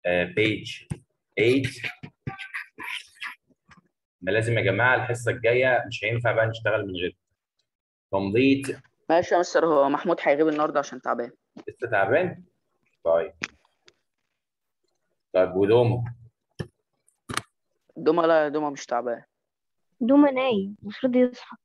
بيج 8 ما لازم يا جماعه الحصه الجايه مش هينفع بقى نشتغل من غير complete ماشي يا مستر هو محمود هيغيب النهارده عشان تعبان لسه تعبان طيب طيب ودوم دوما لا دوما مش تعبان دوما نايم المفروض يصحى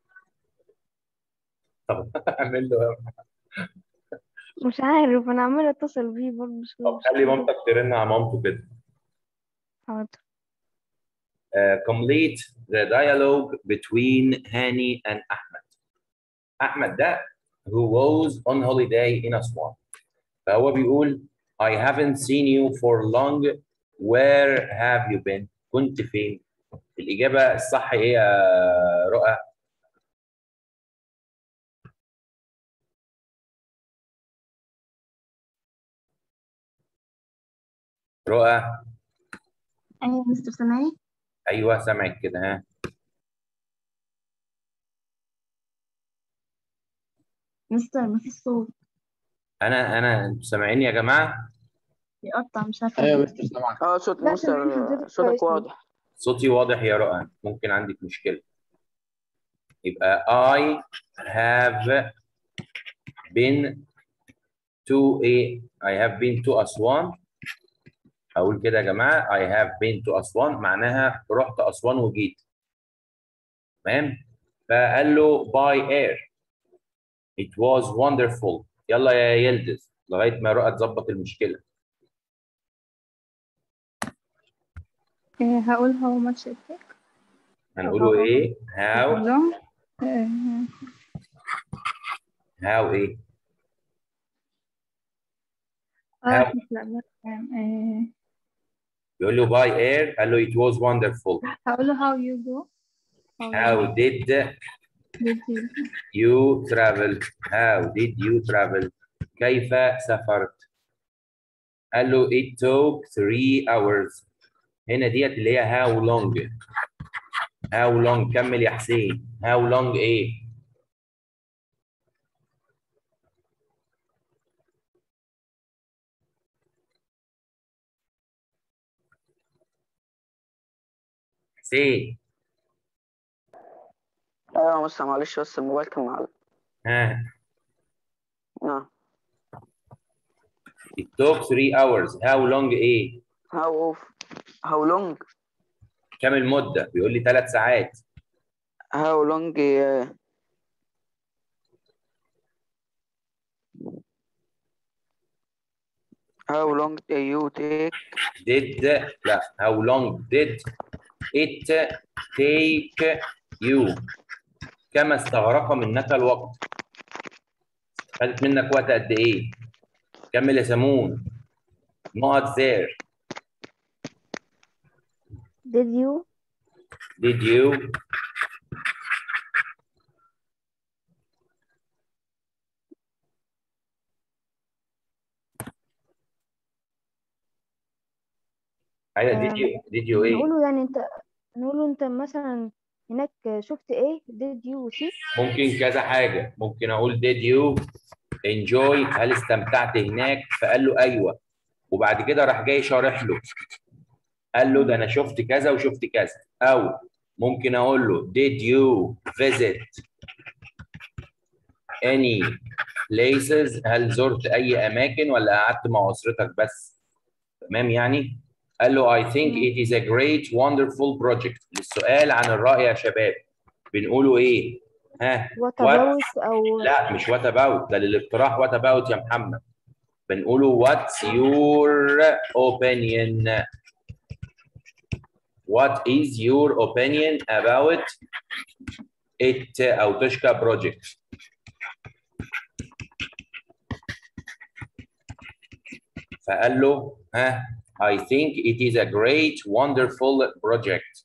طب اعمل له مش عارف انا عمالة اتصل بيه برضه مش طب مش خلي عارف. مامتك ترن على مامته كده حاضر Uh, complete the dialogue between Hani and Ahmed. Ahmed ده who was on holiday in Aswan. فهو بيقول I haven't seen you for long. Where have you been? كنت فين؟ الإجابة الصح إيه يا رؤى؟ رؤى ايوه مستر سامعني أيوه سامعك كده ها مستر مفيش صوت أنا أنا أنتوا سامعيني يا جماعة؟ بيقطع مش عارفة ايوه ليه. مستر سامعك اه صوت لا، سامعين مستر حضرتك صوتك كويس. واضح صوتي واضح يا رؤى ممكن عندك مشكلة يبقى I have been to a I have been to أسوان أقول كده يا جماعة I have been to أسوان معناها رحت أسوان وجيت تمام فقال له by air it was wonderful يلا يا يلدز لغاية ما رؤى تظبط المشكلة إيه هقول how much it take هنقوله إيه how long إيه، how إيه اه How- لا لا إيه، يقول له by air قال له it was wonderful هقول له how you go how did did you you travel how did you travel كيف سافرت قال له it took three hours هنا ديت اللي هي how long how long كمل يا حسين how long ايه حسين ايوه يا مستر معلش بس الموبايل كان معلق ها اه it took three hours how long ايه هاو اوف هاو لونج كم المدة بيقول لي ثلاث ساعات هاو لونج هاو لونج يو تيك did لا how long did it take you كما استغرق منك الوقت خدت منك وقت قد ايه كمل يا سمون not there did you did you ايوه did you did you ايه نقوله يعني انت نقوله انت مثلا هناك شفت ايه did you see ممكن كذا حاجة ممكن أقول did you enjoy هل استمتعت هناك فقال له أيوه وبعد كده راح جاي شارح له قال له ده أنا شفت كذا وشفت كذا أو ممكن أقول له did you visit any places هل زرت أي أماكن ولا قعدت مع أسرتك بس تمام يعني قال له I think it is a great wonderful project للسؤال عن الرأي يا شباب بنقوله إيه ها what What? about او لا مش وات اباوت ده للاقتراح وات اباوت يا محمد بنقوله واتس يور opinion what is your opinion about it او تشكى project فقال له ها I think it is a great wonderful project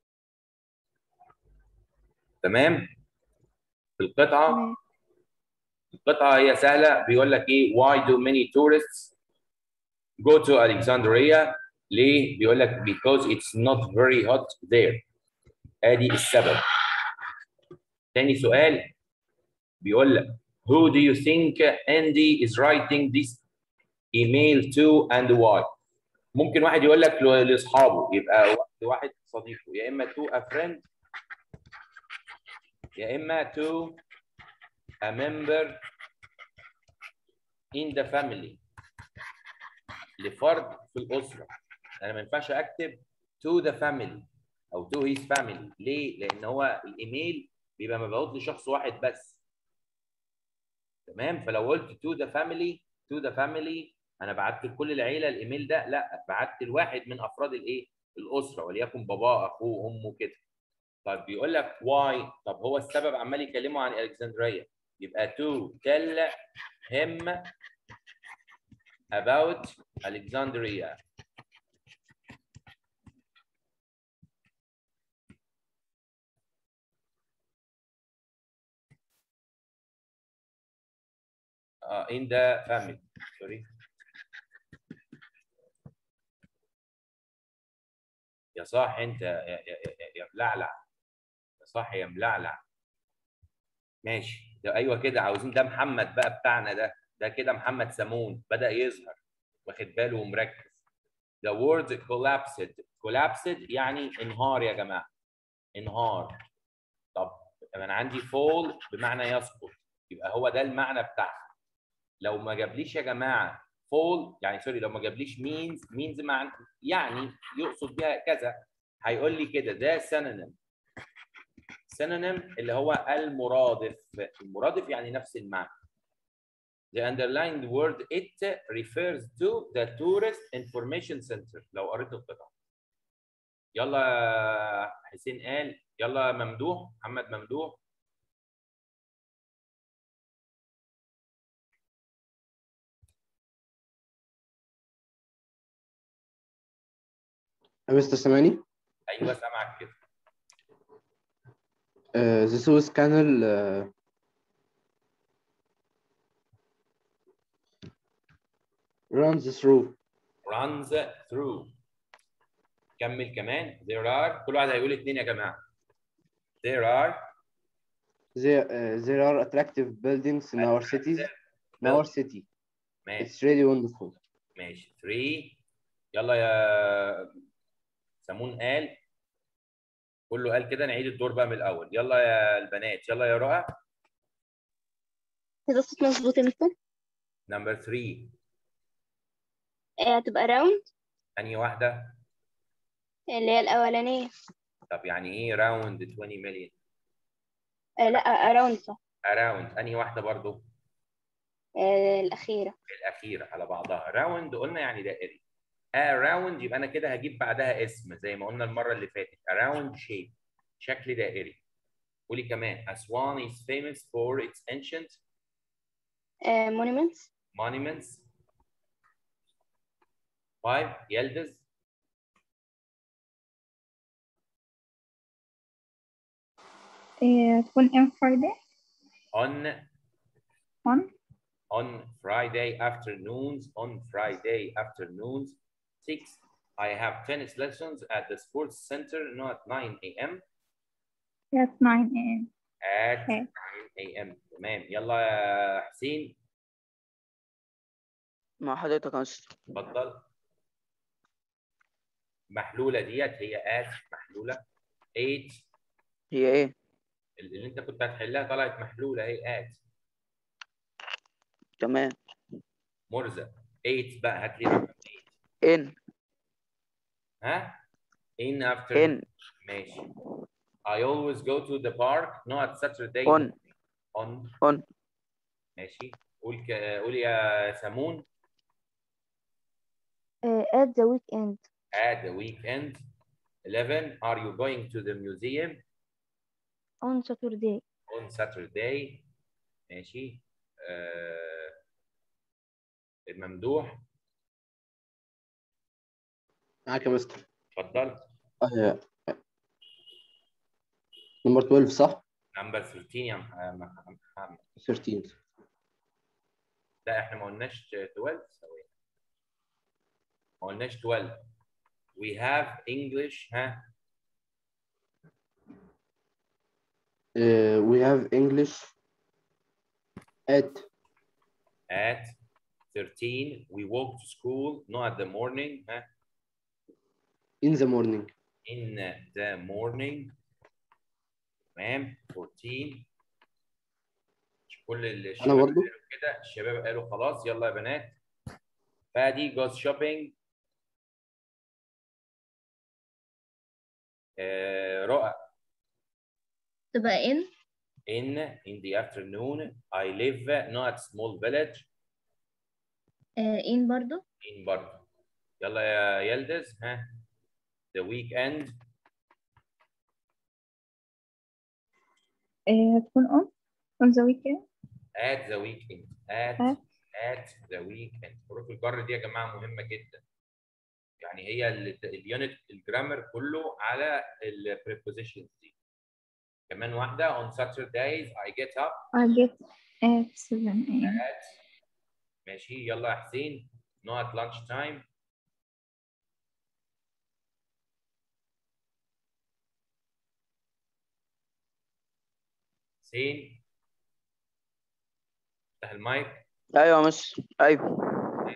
تمام في القطعة تمام. القطعة هي سهلة بيقول لك إيه why do many tourists go to Alexandria ليه؟ بيقول لك because it's not very hot there ادي السبب تاني سؤال بيقول لك who do you think Andy is writing this email to and why ممكن واحد يقول لك ل- لاصحابه يبقى وا- لواحد صديقه يا اما to a friend يا اما to a member in the family لفرد في الاسره انا ما ينفعش اكتب to the family او to his family ليه؟ لان هو الايميل بيبقى مبعوث لشخص واحد بس تمام فلو قلت to the family to the family انا بعت لكل العيله الايميل ده لا بعت لواحد من افراد الايه الاسره وليكن باباه اخوه امه كده طيب بيقول لك واي طب هو السبب عمال يكلمه عن الكسندريه يبقى to tell him about Alexandria uh, in the family sorry يا صاح انت يا, يا, يا, يا ملعلع يا صاح يا ملعلع ماشي ده ايوه كده عاوزين ده محمد بقى بتاعنا ده ده كده محمد سمون بدأ يظهر واخد باله ومركز the word collapsed collapsed يعني انهار يا جماعه انهار طب انا عندي fall بمعنى يسقط يبقى هو ده المعنى بتاعها لو ما جابليش يا جماعه fall يعني سوري لو ما جابليش means means معنى يعني يقصد بيها كذا هيقول لي كده ده synonym synonym اللي هو المرادف المرادف يعني نفس المعنى The underlined word it refers to the tourist information center لو قريت القطعة يلا حسين قال يلا ممدوح محمد ممدوح مستر سامعني ايوه سامعك كده uh, the Suez Canal uh, runs through runs through كمل كمان there are كل واحد هيقول اتنين يا جماعة there are there, uh, there are attractive buildings in our cities in our city ماشي it's really wonderful ماشي 3 يلا يا سمون قال كله قال كده نعيد الدور بقى من الاول يلا يا البنات يلا يا رؤى كده الصوت مظبوط يا مستر نمبر 3 آه، هتبقى راوند انهي واحده اللي هي الأولانية طب يعني ايه راوند 20 مليون آه، لا أراوند صح اراوند انهي واحده برضو آه، الأخيرة الاخيره على بعضها راوند قلنا يعني دائري اراوند يبقى انا كده هجيب بعدها اسم زي ما قلنا المره اللي فاتت اراوند شيب شكل دائري قولي كمان اسوان is famous for its ancient آه، monuments monuments five يلدز آه، تكون on Friday on on on Friday afternoons on Friday afternoons six I have tennis lessons at the sports center not 9 a.m. at 9 a.m. at Okay. 9 a.m. تمام يلا يا حسين مع حضرتك يا مستر اتفضل محلولة ديت هي at محلولة 8 هي ايه اللي انت كنت هتحلها طلعت محلولة هي at تمام مرزق 8 بقى هات لي رقم 8 ان ها in after ان ماشي I always go to the park not Saturday on on on ماشي قول ك... قول يا سمون آه، at the weekend at the weekend 11 are you going to the museum on Saturday on Saturday ماشي آه... الممدوح معاك يا مستر اتفضل نمبر 12 صح؟ نمبر 13 يا مح- مح- محمد 13 لا احنا ما قلناش 12 ثواني ما قلناش 12 we have English ها uh, we have English at at 13 we walk to school not at the morning ها in the morning in the morning تمام 14 مش كل الشباب برضو؟ قالوا كده الشباب قالوا خلاص يلا يا بنات فادي goes shopping آه رؤى تبقى in in in the afternoon I live not small village آه in برضو in برضه يلا يا يلدز ها the weekend آه هتكون on on the weekend at the weekend at At. at the weekend حروف الجر دي يا جماعه مهمه جدا يعني هي اليونت الجرامر كله على البريبوزيشنز دي كمان واحده on Saturdays I get up I get at 7 a.m. at ماشي يلا يا حسين not lunch time حسين افتح المايك ايوه يا مس ايوه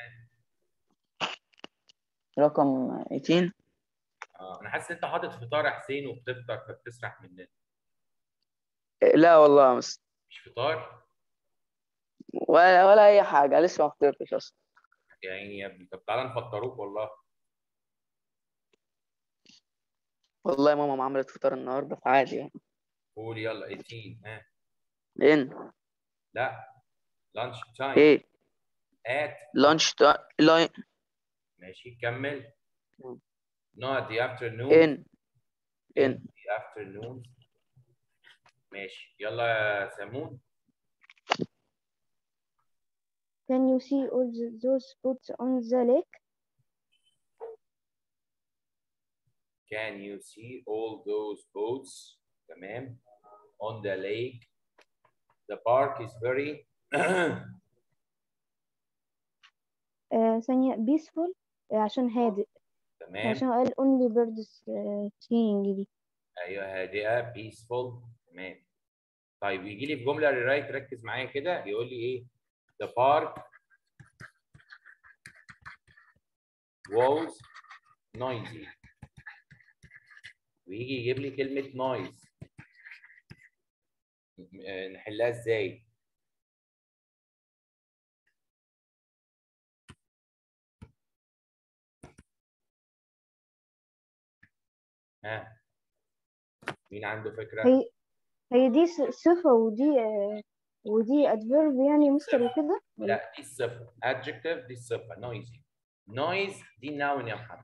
رقم 18 آه انا حاسس ان انت حاطط فطار يا حسين وبتفطر فبتسرح مننا لا والله يا مس مش فطار ولا ولا اي حاجه لسه ما فطرتش اصلا يعني يا ابني طب تعالى نفطروك والله والله ماما ما عملت فطار النهارده فعادي يعني قول يلا 18 ها ان لا لانش تايم ايه at لانش لاين ماشي كمل مم. not the afternoon ان ان the afternoon ماشي يلا يا سمون Can you see all the- those boats on the lake? can you see all those boats تمام on the lake the park is very آه ثانية peaceful آه عشان هادئ تمام عشان قال only birds آه singing دي ايوه هادئه peaceful تمام طيب يجي لي في جمله ريرايت ركز معايا كده يقول لي ايه the park was noisy ويجي يجيب لي كلمه noise آه، نحلها ازاي ها مين عنده فكره هي هي دي س- صفة ودي آه ودي adverb يعني مستر وكده ولا لا دي الصفة adjective دي الصفة noisy noise دي noun يا محمد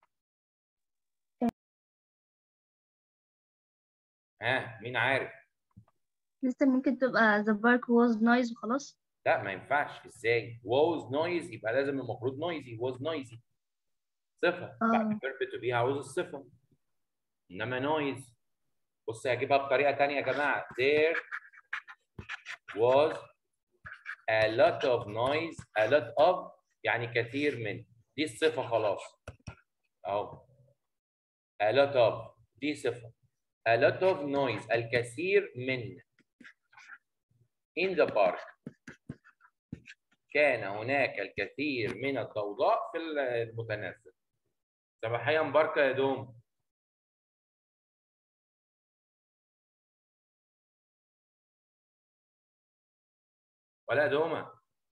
ها مين عارف لسه ممكن تبقى the park was noise وخلاص لا ما ينفعش ازاي was noise يبقى لازم المفروض noisy was noisy صفة بعد آه. verb to be عاوز الصفة انما noise بص هجيبها بطريقة تانية يا جماعة there was a lot of noise a lot of يعني كثير من دي الصفة خلاص اهو a lot of دي صفة a lot of noise الكثير من in the park كان هناك الكثير من الضوضاء في المتنزه صباحيا بركة يا دوم ولا دومة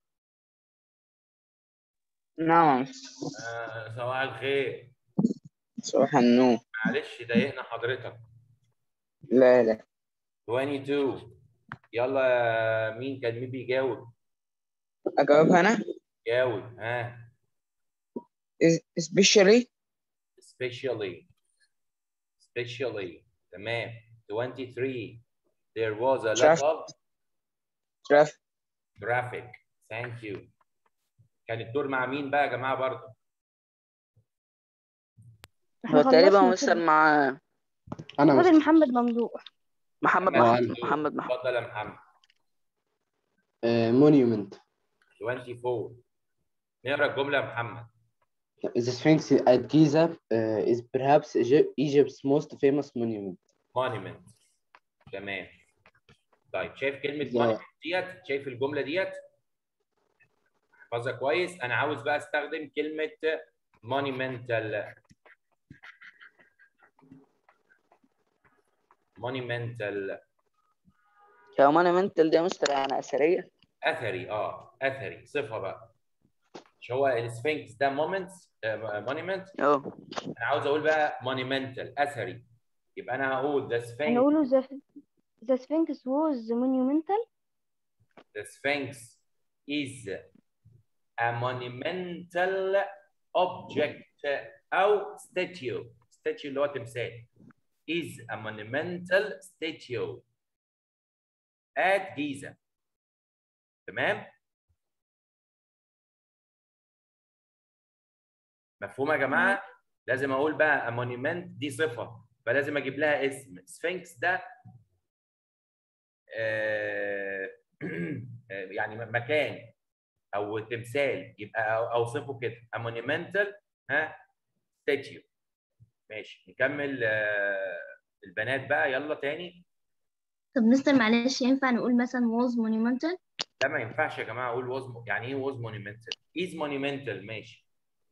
نعم آه صباح الخير صباح النور معلش ضايقنا حضرتك لا لا 22 يلا يا مين كان مين بيجاوب اجاوبها انا جاوب ها especially especially especially تمام 23 there was a lot Traffic. of traffic traffic thank you كان الدور مع مين بقى يا جماعه برضه احنا هو تقريبا خلصنا مستر كده. مع انا فاضل مستر. محمد ممدوح محمد محمد محمد محمد محمد اتفضل يا محمد مونيومنت 24 نقرا الجمله يا محمد The Sphinx at Giza uh, is perhaps Egy- Egypt's most famous monument. monument تمام طيب شايف كلمه لا. monument ديت شايف الجمله ديت احفظها كويس انا عاوز بقى استخدم كلمه monumental monumental يا مونيمنتال دي يا مستر يعني اثريه اثري اه اثري صفه بقى مش هو السفنكس ده مومنتس مونيمنت اه انا عاوز اقول بقى مونيمنتال اثري يبقى انا هقول ذا سفنكس هنقوله the the Sphinx was monumental The Sphinx is a monumental object أو statue. statue اللي هو تمثال. is a monumental statue at Giza. تمام؟ مفهوم يا جماعة؟ لازم أقول بقى a monument دي صفة فلازم أجيب لها اسم. Sphinx ده آه، يعني مكان او تمثال يبقى أو- اوصفه كده a monumental ها statue ماشي نكمل آه، البنات بقى يلا تاني طب مستر معلش ينفع نقول مثلا was monumental لا ما ينفعش يا جماعه اقول was يعني ايه was monumental is monumental ماشي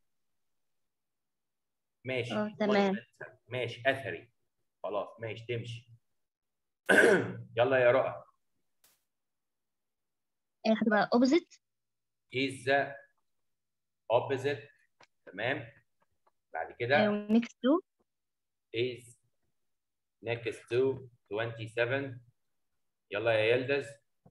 ماشي اه تمام monumental. ماشي اثري خلاص ماشي تمشي يلا يا رؤى آه، هتبقى opposite is opposite تمام بعد كده آه، next to is next to 27 يلا يا يلدز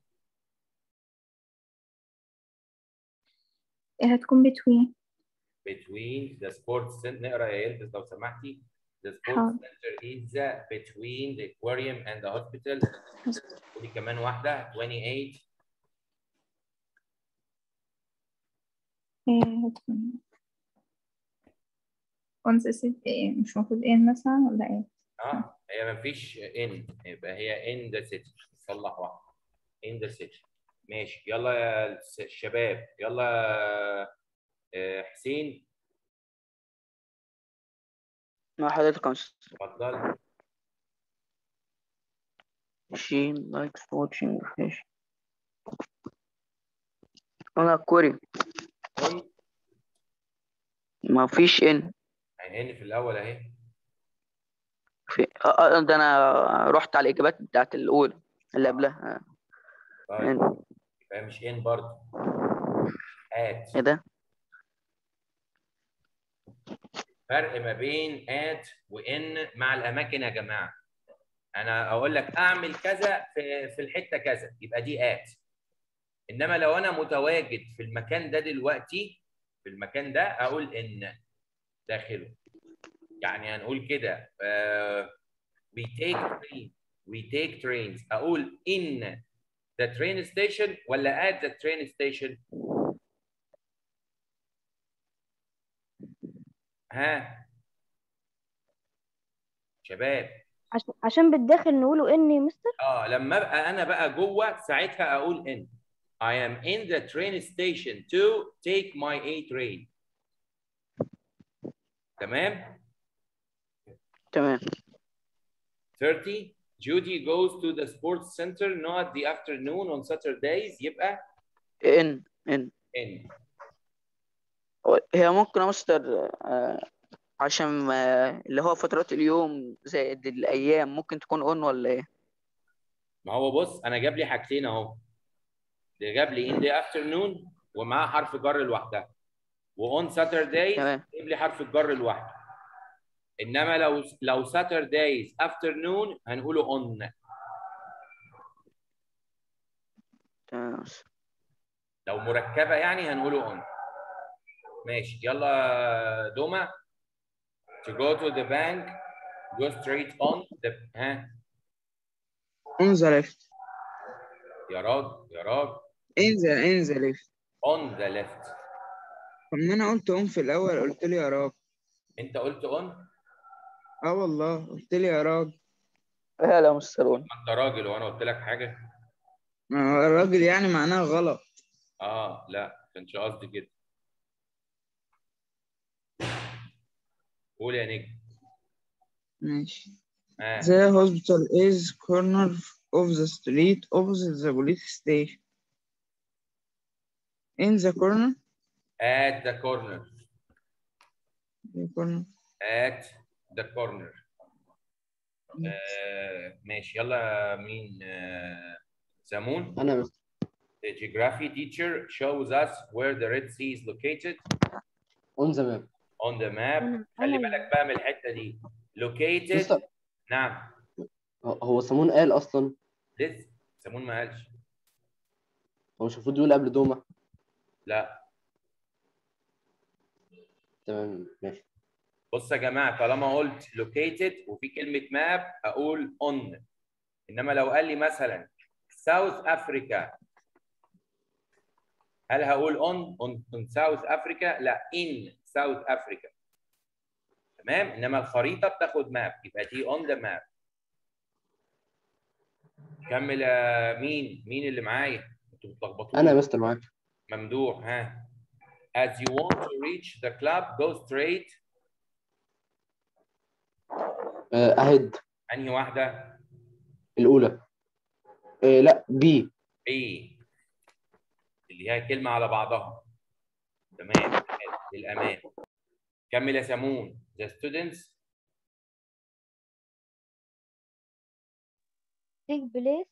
آه، هتكون between between the sports center نقرا يا يلدز لو سمحتي the sports حاضر. center is between the aquarium and the hospital ودي كمان واحدة 28 آه، هتكون on the city آه، مش المفروض in مثلا ولا ايه اه هي ما فيش in يبقى هي in the city صلح واحدة in the city ماشي يلا يا الس- الشباب يلا آه، حسين مع حضرتك يا مستر اتفضل she likes watching fish انا كوري on ما فيش ان هي في الاول اهي في آه، آه، ده انا رحت على الاجابات بتاعت الاولى اللي قبلها طيب ان يبقى مش in برضه at ايه ده فرق ما بين at وان مع الاماكن يا جماعه انا اقول لك اعمل كذا في في الحته كذا يبقى دي at انما لو انا متواجد في المكان ده دلوقتي في المكان ده اقول ان داخله يعني هنقول كده آه، we take train we take trains اقول in the train station ولا at the train station ها شباب عشان عشان بالداخل نقوله ان يا مستر اه لما ابقى انا بقى جوه ساعتها اقول ان I am in the train station to take my A train تمام تمام 30 Judy goes to the sports center not the afternoon on Saturdays يبقى ان ان in هي ممكن يا مستر آه، عشان آه، اللي هو فترات اليوم زائد الايام ممكن تكون اون ولا ايه ما هو بص انا جاب لي حاجتين اهو ده جاب لي in the afternoon ومعاه حرف جر لوحدها وon Saturdays تمام جاب لي حرف الجر لوحده انما لو لو Saturdays afternoon هنقوله on تمام يا مستر. لو مركبه يعني هنقوله on ماشي يلا دوما to go to the bank go straight on the ها On the left. يا راجل يا راجل In the in the left. on the left طب ما انا قلت on في الاول قلت لي يا راجل انت قلت on اه والله قلت لي يا راجل ايه لا مستر اون انت راجل وانا قلت لك حاجه ما هو الراجل يعني معناها غلط اه لا كانش قصدي كده قول يا نجم ماشي اه The hospital is corner of the street opposite the police station. In the corner, at the corner the corner. at the corner آه ماشي يلا مين آه سامون انا مستر The geography teacher shows us where the Red Sea is located اون ذا ماب on the map أنا خلي أنا بالك بقى من الحتة دي located مستر نعم هو سمون قال اصلا لسه سامون ما قالش هو مش المفروض يقول قبل دوما لا تمام ماشي بص يا جماعة طالما قلت located وفي كلمة map أقول on إنما لو قال لي مثلا South Africa هل هقول on on, on South Africa؟ لا in South Africa تمام إنما الخريطة بتاخد map يبقى دي on the map كمل يا مين مين اللي معايا؟ انتوا بتلخبطوني انا يا مستر معاك ممدوح ها As you want to reach the club go straight اهد أنهي واحدة؟ الاولى آه لا بي ايه اللي هي كلمة على بعضها تمام للأمان كمل يا سمون the students take place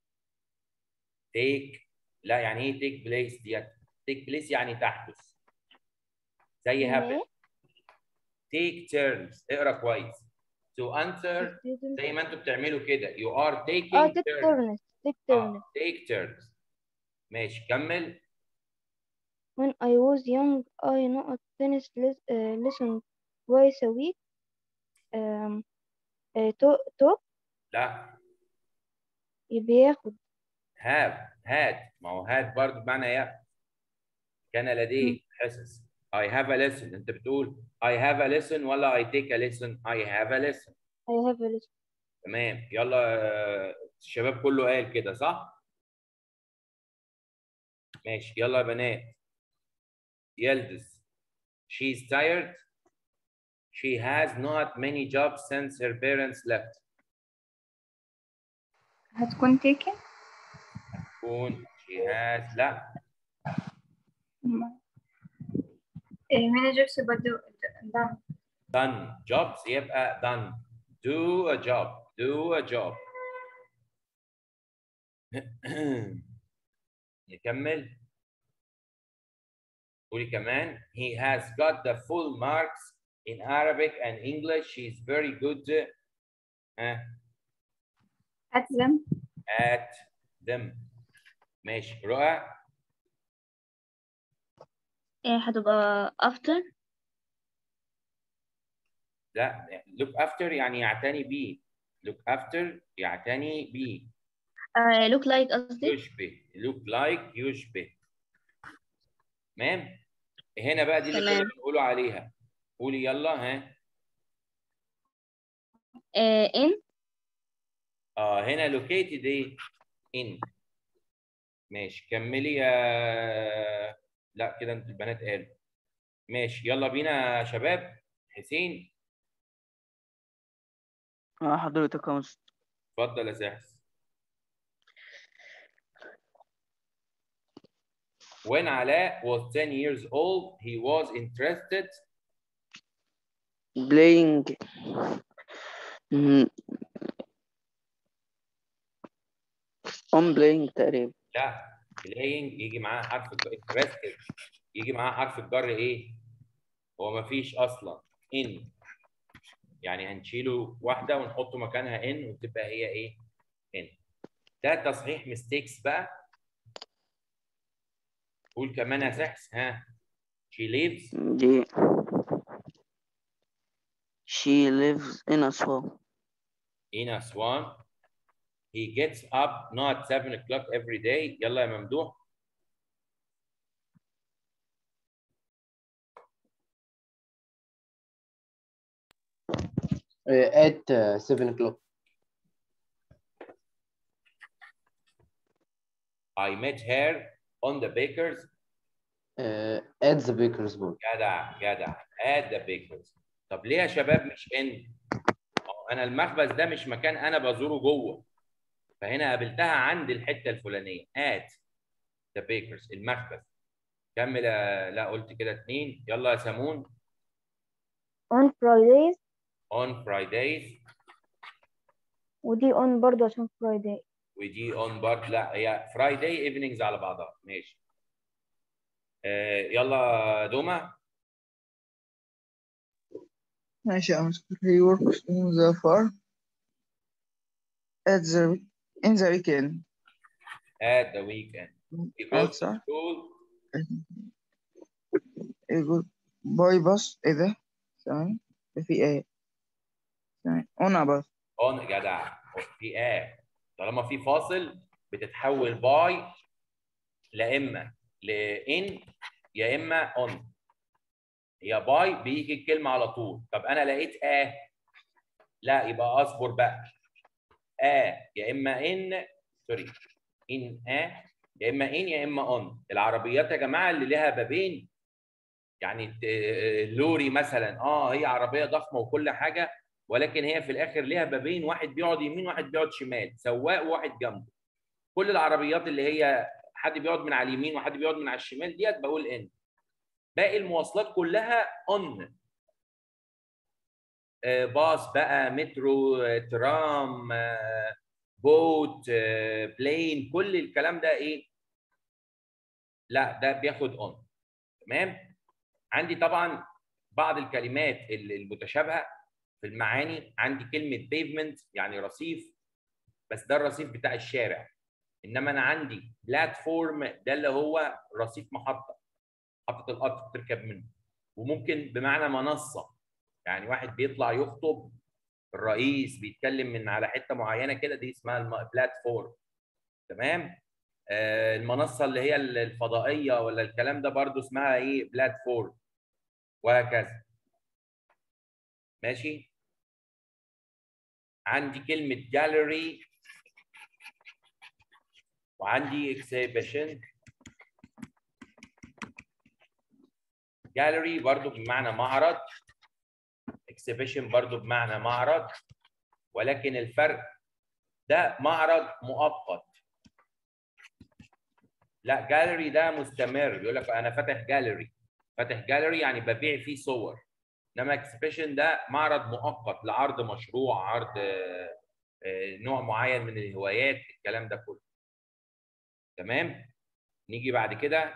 take لا يعني ايه take place ديت take place يعني تحدث زي happen take turns اقرا كويس to answer students زي ما انتوا بتعملوا كده you are taking اه take turns turns take turns آه، take turns ماشي كمل when I was young I not tennis les- uh, lesson twice a week um, uh, to to لا بياخد have had ما هو had برضه بمعنى يا كان لديه حصص I have a lesson انت بتقول I have a lesson ولا I take a lesson I have a lesson I have a lesson تمام يلا آه، الشباب كله قال كده صح ماشي يلا يا بنات يلدز she's tired she has not many jobs since her parents left هتكون taken تكون she has لا managers يبقى do- done done jobs يبقى done do a job do a job نكمل قولي كمان he has got the full marks in Arabic and English she's very good uh, at them at them ماشي رؤى إيه هتبقى after لا look after يعني يعتني بيه look after يعتني بيه آه look like قصدي يشبه look like يشبه تمام هنا بقى دي اللي تمام. كنا بنقولوا عليها قولي يلا ها آه in اه هنا located ايه in ماشي كملي يا لا كده انت البنات قالوا ماشي يلا بينا يا شباب حسين اه حضرتك يا مستر اتفضل يا سحس When Ala was 10 years old, he was interested playing مم. on playing تقريبا لا playing يجي معاه حرف الج- interested يجي معاه حرف الجر ايه؟ هو ما فيش اصلا in يعني هنشيله واحده ونحطه مكانها in وتبقى هي ايه؟ in ده تصحيح mistakes بقى قول كمان يا سحس ها she lives دي she lives in Aswan in Aswan he gets up not 7 o'clock every day يلا يا ممدوح آه at uh, 7 o'clock I met her on the baker's آه at the baker's board جدع جدع at the baker's طب ليه يا شباب مش in انا المخبز ده مش مكان انا بزوره جوه فهنا قابلتها عند الحته الفلانيه at the baker's المخبز كمل يا- لا قلت كده اتنين يلا يا سمون on Fridays on Fridays ودي اون برضو عشان فرايداي ودي اون برضه لا هي فرايداي ايفنينجز على بعضها ماشي آه يلا دوما ماشي يا مستر he works in the farm at the in the weekend at the weekend he goes to صح school يقول باي باص ايه ده ثواني ده في ايه ثواني اون باص on جدع في اه طالما في فاصل بتتحول باي لا اما لان يا اما اون هي باي بيجي الكلمه على طول طب انا لقيت اه لا يبقى اصبر بقى اه يا اما ان سوري ان اه يا اما ان يا اما اون العربيات يا جماعه اللي لها بابين يعني الت- اللوري مثلا اه هي عربيه ضخمه وكل حاجه ولكن هي في الاخر ليها بابين واحد بيقعد يمين واحد بيقعد شمال سواق وواحد جنبه كل العربيات اللي هي حد بيقعد من على اليمين وحد بيقعد من على الشمال ديت بقول ان باقي المواصلات كلها اون باص بقى مترو آه، ترام آه، بوت آه، بلين كل الكلام ده ايه لا ده بياخد اون تمام عندي طبعا بعض الكلمات ال- المتشابهه في المعاني عندي كلمه بيفمنت يعني رصيف بس ده الرصيف بتاع الشارع انما انا عندي بلاتفورم ده اللي هو رصيف محطه محطه القطر تركب منه وممكن بمعنى منصه يعني واحد بيطلع يخطب الرئيس بيتكلم من على حته معينه كده دي اسمها البلاتفورم تمام آه المنصه اللي هي الفضائيه ولا الكلام ده برضو اسمها ايه بلاتفورم وهكذا ماشي عندي كلمه جاليري وعندي اكسيبيشن جاليري برضو بمعنى معرض اكسيبيشن برضو بمعنى معرض ولكن الفرق ده معرض مؤقت لا جاليري ده مستمر بيقول لك انا فاتح جاليري فاتح جاليري يعني ببيع فيه صور انما اكسبيشن ده معرض مؤقت لعرض مشروع عرض آه، آه، نوع معين من الهوايات الكلام ده كله تمام نيجي بعد كده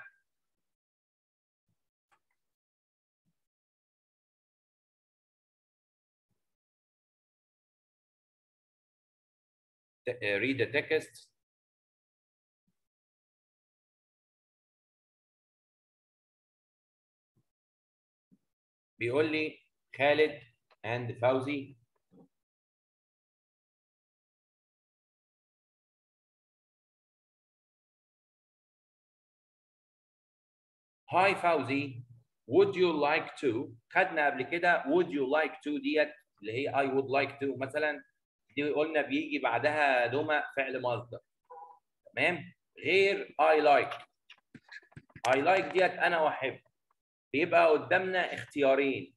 ت- آه، read the text بيقول لي خالد and فوزي هاي فوزي would you like to خدنا قبل كده would you like to ديت اللي هي I would like to مثلا دي قلنا بيجي بعدها دوما فعل مصدر تمام غير I like I like ديت انا احب بيبقى قدامنا اختيارين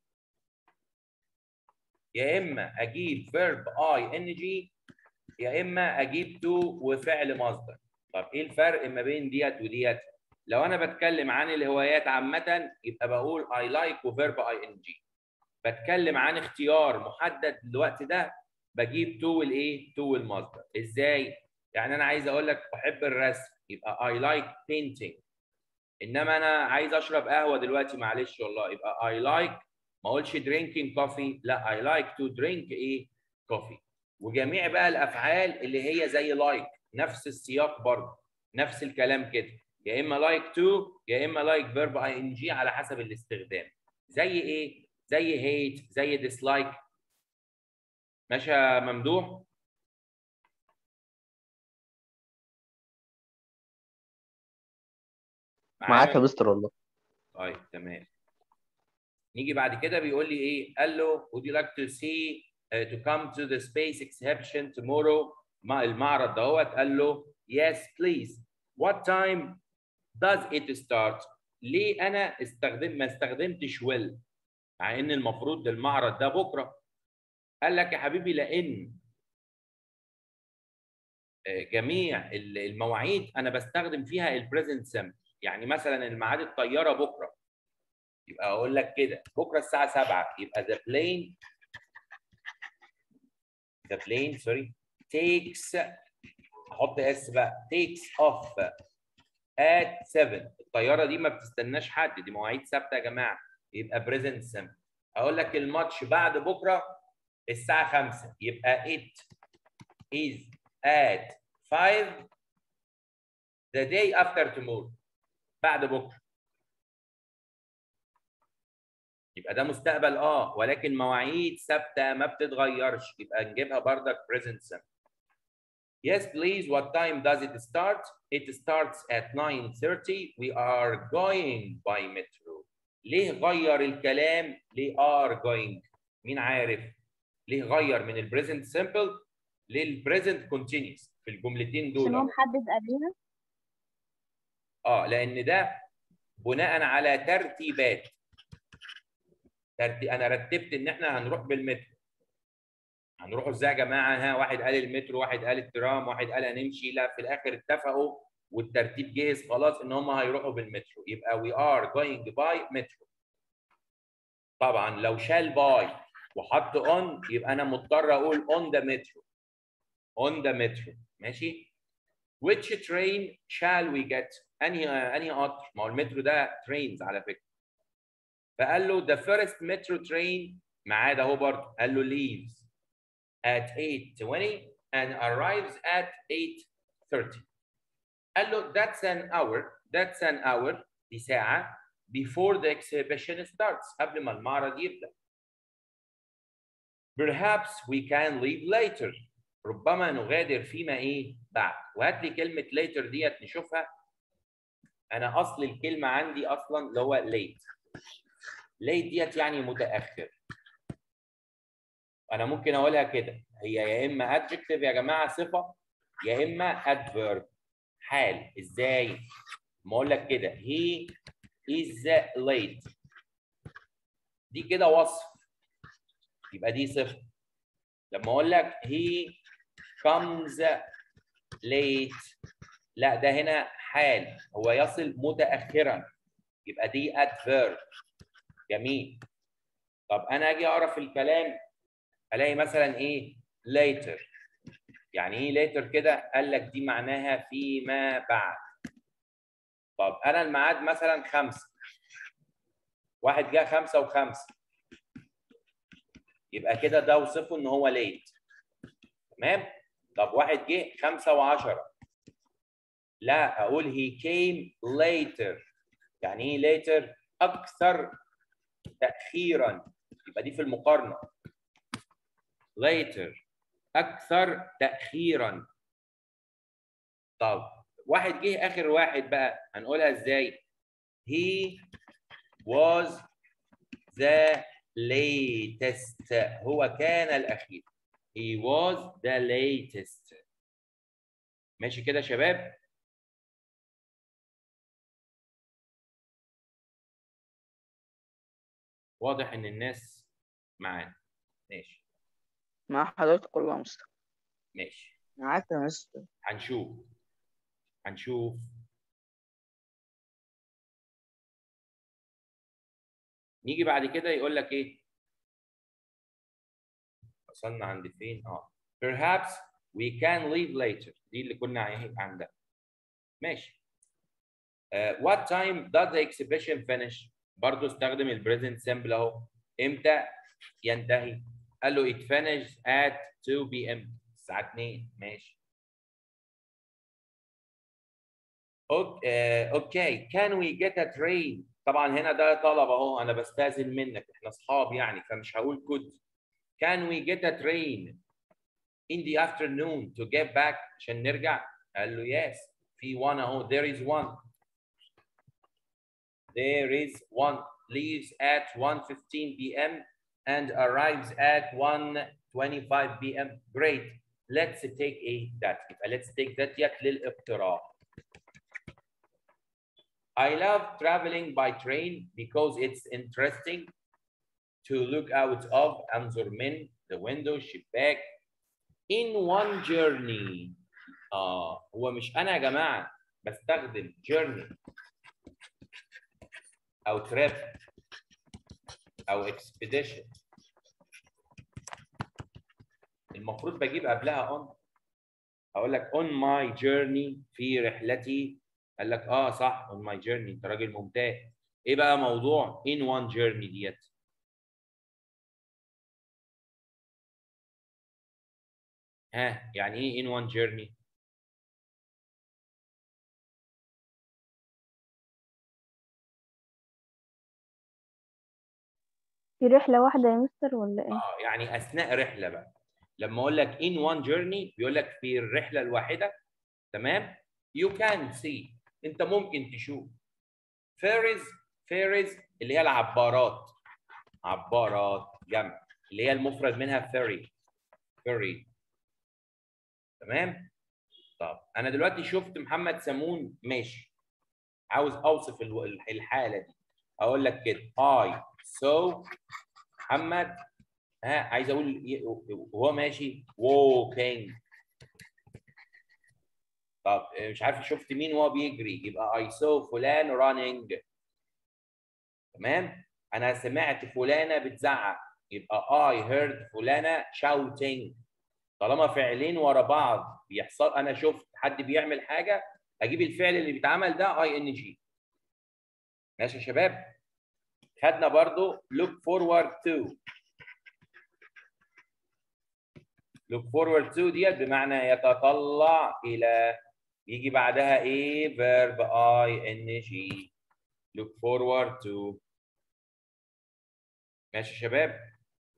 يا اما اجيب verb I N G يا اما اجيب to وفعل مصدر طب ايه الفرق ما بين ديت وديت لو انا بتكلم عن الهوايات عامه يبقى بقول I like وفيرب I N G بتكلم عن اختيار محدد الوقت ده بجيب to والايه to والمصدر ازاي يعني انا عايز اقول لك بحب الرسم يبقى I like painting انما انا عايز اشرب قهوه دلوقتي معلش والله يبقى I like ما اقولش drinking coffee لا I like to drink ايه coffee وجميع بقى الافعال اللي هي زي like نفس السياق برضه نفس الكلام كده يا اما like to يا اما like verb ing على حسب الاستخدام زي ايه زي hate زي dislike ماشي يا ممدوح معاك يا مستر والله طيب تمام نيجي بعد كده بيقول لي ايه قال له would you like to see uh, to come to the space exhibition tomorrow مع المعرض دهوت قال له yes please what time does it start ليه انا استخدم ما استخدمتش will مع ان المفروض المعرض ده بكره قال لك يا حبيبي لان آه، جميع ال- المواعيد انا بستخدم فيها البريزنت سمبل يعني مثلا الميعاد الطياره بكره يبقى اقول لك كده بكره الساعه 7 يبقى the plane the plane sorry takes احط اس بقى takes off at 7 الطياره دي ما بتستناش حد دي مواعيد ثابته يا جماعه يبقى present simple اقول لك الماتش بعد بكره الساعه 5 يبقى it is at 5 the day after tomorrow بعد بكره يبقى ده مستقبل اه ولكن مواعيد ثابته ما بتتغيرش يبقى نجيبها بردك present simple Yes, please. What time does it start? It starts at 9:30. We are going by metro. ليه غير الكلام ليه are going؟ مين عارف؟ ليه غير من البريزنت سمبل للبريزنت continuous في الجملتين دول؟ عشان هو أهو. محدد قبلها اه لان ده بناء على ترتيبات ترتيب انا رتبت ان احنا هنروح بالمترو هنروحوا ازاي يا جماعه ها واحد قال المترو واحد قال الترام واحد قال هنمشي لا في الاخر اتفقوا والترتيب جاهز خلاص ان هم هيروحوا بالمترو يبقى we are going by metro طبعا لو شال باي وحط on يبقى انا مضطر اقول on the metro on the metro ماشي which train shall we get انهي انهي قطر ما هو المترو ده trains على فكره فقال له the first metro train معاه ده هو برضه قال له leaves at 8:20 and arrives at 8:30 قال له that's an hour that's an hour دي ساعة before the exhibition starts قبل ما المعرض يبدأ perhaps we can leave later ربما نغادر فيما ايه بعد وهات لي كلمة later ديت نشوفها أنا أصل الكلمة عندي أصلا اللي هو late late ديت يعني متأخر انا ممكن اقولها كده هي يا اما adjective يا جماعه صفه يا اما adverb حال ازاي ما اقول لك كده he is late دي كده وصف يبقى دي صفه لما اقول لك he comes late لا ده هنا حال هو يصل متاخرا يبقى دي adverb جميل طب انا اجي اقرا في الكلام الاقي مثلا ايه later يعني ايه later كده قال لك دي معناها فيما بعد طب انا الميعاد مثلا خمسة واحد جه خمسة وخمسة يبقى كده ده وصفه ان هو late تمام طب واحد جه خمسة وعشرة لا اقول he came later يعني ايه later اكثر تاخيرا يبقى دي في المقارنه later اكثر تاخيرا طب واحد جه اخر واحد بقى هنقولها ازاي he was the latest هو كان الاخير he was the latest ماشي كده يا شباب واضح ان الناس معانا ماشي مع حضرتك والله يا مصطفى ماشي معاك يا مستر هنشوف هنشوف نيجي بعد كده يقول لك ايه وصلنا عند فين اه perhaps we can leave later دي اللي كنا عايه- عندها ماشي uh, what time does the exhibition finish برضو استخدم البريزنت سيمبل اهو امتى ينتهي قال له it finished at 2 p.m. الساعة 2 ماشي اوكي آه، اوكي can we get a train طبعا هنا ده طلب اهو انا بستاذن منك احنا اصحاب يعني فمش هقول could can we get a train in the afternoon to get back عشان نرجع قال له yes في one اهو there is one there is one leaves at 1:15 p.m. and arrives at 1:25 p.m. Great. Let's take a that. يبقى let's take that يت للاقتراح. I love traveling by train because it's interesting to look out of أنظر من the window الشباك in one journey. آه هو مش أنا يا جماعة بستخدم journey أو trip أو expedition المفروض بجيب قبلها on هقول لك on my journey في رحلتي قال لك اه صح on my journey انت راجل ممتاز ايه بقى موضوع in one journey ديت ها يعني ايه in one journey في رحلة واحدة يا مستر ولا ايه؟ اه يعني اثناء رحله بقى لما اقول لك in one journey بيقول لك في الرحله الواحده تمام you can see انت ممكن تشوف ferries ferries اللي هي العبارات عبارات جمع اللي هي المفرد منها ferry ferry تمام طب انا دلوقتي شفت محمد سمون ماشي عاوز اوصف الو- الحاله دي اقول لك كده I saw محمد ها عايز اقول ي- وهو ماشي walking طب مش عارف شفت مين وهو بيجري يبقى I saw فلان running تمام انا سمعت فلانه بتزعق يبقى I heard فلانه shouting طالما فعلين ورا بعض بيحصل انا شفت حد بيعمل حاجه اجيب الفعل اللي بيتعمل ده اي ان جي ماشي يا شباب خدنا برضو look forward to look forward to ديت بمعنى يتطلع الى يجي بعدها ايه verb ing look forward to ماشي يا شباب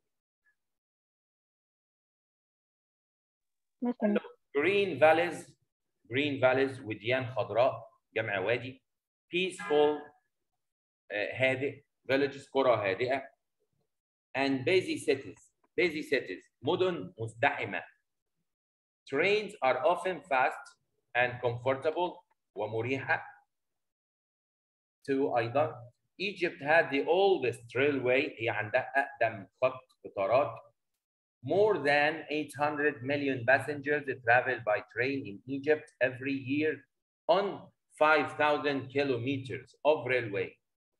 مثلا green valleys green valleys وديان خضراء جمع وادي peaceful آه، هادئ villages قرى هادئة and busy cities busy cities مدن مزدحمة trains are often fast and comfortable ومريحة to أيضا Egypt had the oldest railway هي عندها أقدم خط قطارات More than 800 million passengers travel by train in Egypt every year on 5,000 kilometers of railway.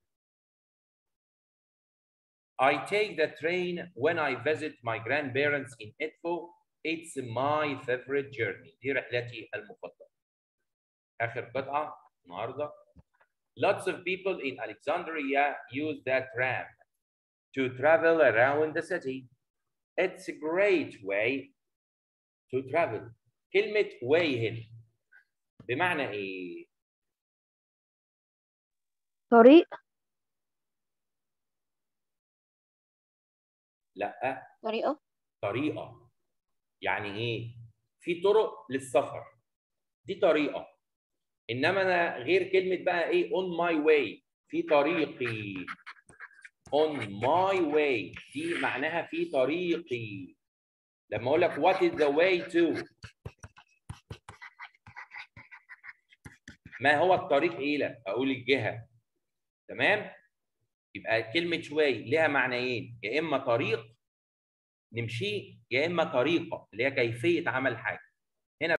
I take the train when I visit my grandparents in Edfu. It's my favorite journey. دي رحلتي المفضلة. آخر قطعة النهاردة. Lots of people in Alexandria use that tram to travel around the city. It's a great way to travel. كلمة way هنا بمعنى إيه؟ طريق لأ طريقة طريقة يعني إيه؟ في طرق للسفر دي طريقة إنما أنا غير كلمة بقى إيه on my way في طريقي on my way دي معناها في طريقي لما أقول لك what is the way to ما هو الطريق إلى أقول الجهة تمام يبقى كلمة way لها معنيين يا إما طريق نمشيه يا إما طريقة اللي هي كيفية عمل حاجة